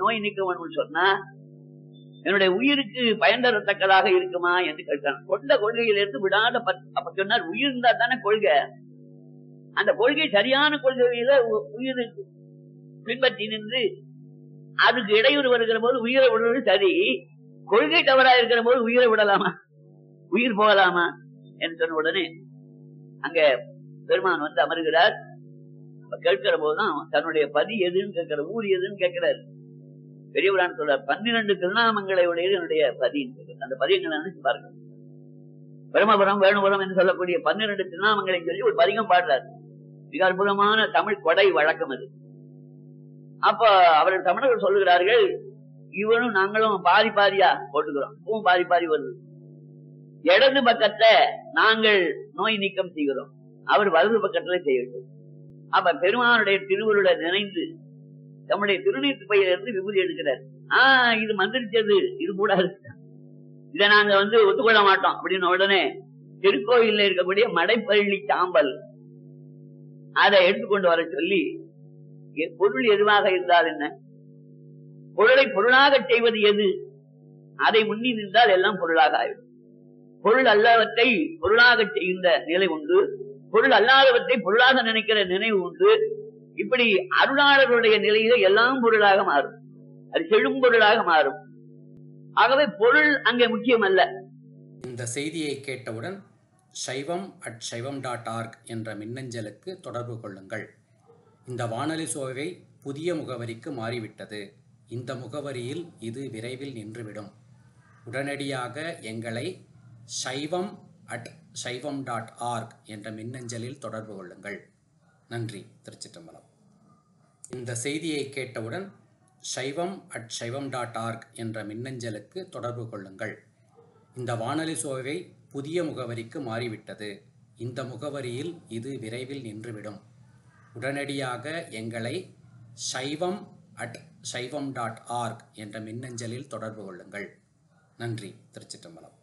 நோய் நீக்க வேணும்னு சொன்னா என்னுடைய உயிருக்கு பயன் தரத்தக்கதாக இருக்குமா என்று கேட்டான் கொண்ட கொள்கையிலிருந்து விடாத பத்- அப்ப சொன்னார் உயிர் இருந்தா தானே கொள்கை அந்த கொள்கை சரியான கொள்கையில உ- உயிர் பின்பற்றி நின்று அதுக்கு இடையூறு வருகிற போது உயிரை விடுவது சரி கொள்கை தவறா இருக்கிற போது உயிரை விடலாமா உயிர் போகலாமா என்று சொன்ன உடனே அங்க பெருமான் வந்து அமர்கிறார் அப்ப கேட்கிற போதுதான் தன்னுடைய பதி எதுன்னு கேட்கிற ஊர் எதுன்னு கேட்கிறார் பெரியவரான் சொல்றார் பன்னிரண்டு திருநாமங்களை உடையது என்னுடைய பதின்னு சொல்றார். அந்த பதியங்களை நினைச்சு பாருங்க பிரமபுரம் வேணுபுரம் என்று சொல்லக்கூடிய பன்னிரண்டு திருநாமங்களை சொல்லி ஒரு பதிகம் பாடுறார் மிக அற்புதமான தமிழ் கொடை வழக்கம் அது அப்ப அவர்கள் தமிழர்கள் சொல்லுகிறார்கள் இவனும் நாங்களும் பாதி பாதியா போட்டுக்கிறோம் இப்பவும் பாதி பாதி வருது இடது பக்கத்தை நாங்கள் நோய் நீக்கம் செய்கிறோம் அவர் வலது பக்கத்துல செய்யட்டும் அப்ப பெருமானுடைய திருவுருளை நினைந்து தம்முடைய திருநீட்டு பையிலிருந்து விபூதி எடுக்கிறார் ஆஹ் இது மந்திரிச்சது இது கூடாது இதை நாங்க வந்து ஒத்துக்கொள்ள மாட்டோம் அப்படின்னு உடனே திருக்கோயில்ல இருக்கக்கூடிய மடைப்பள்ளி சாம்பல் அதை எடுத்துக்கொண்டு வர சொல்லி எ- பொருள் எதுவாக இருந்தால் என்ன பொருளை பொருளாக செய்வது எது அதை முன்னி நின்றால் எல்லாம் பொருளாக ஆயிடும் பொருள் அல்லவற்றை பொருளாக செய்கின்ற நிலை உண்டு பொருள் அல்லாதவற்றை பொருளாக நினைக்கிற நினைவு உண்டு இப்படி அருளாளர்களுடைய நிலையில எல்லாம் பொருளாக மாறும் அது செழும் பொருளாக மாறும் ஆகவே பொருள் அங்கே முக்கியம் அல்ல இந்த செய்தியை கேட்டவுடன் சைவம் அட் சைவம் டாட் ஆர்க் என்ற மின்னஞ்சலுக்கு தொடர்பு கொள்ளுங்கள் இந்த வானொலி சோவை புதிய முகவரிக்கு மாறிவிட்டது இந்த முகவரியில் இது விரைவில் நின்றுவிடும் உடனடியாக எங்களை சைவம் அட் சைவம் டாட் ஆர்க் என்ற மின்னஞ்சலில் தொடர்பு கொள்ளுங்கள் நன்றி திருச்சிற்றம்பலம் இந்த செய்தியை கேட்டவுடன் சைவம் அட் சைவம் டாட் ஆர்க் என்ற மின்னஞ்சலுக்கு தொடர்பு கொள்ளுங்கள் இந்த வானொலி சோவை புதிய முகவரிக்கு மாறிவிட்டது இந்த முகவரியில் இது விரைவில் நின்றுவிடும் உடனடியாக எங்களை சைவம் அட் சைவம் டாட் ஆர்க் என்ற மின்னஞ்சலில் தொடர்பு கொள்ளுங்கள் நன்றி திருச்சிற்றம்பலம்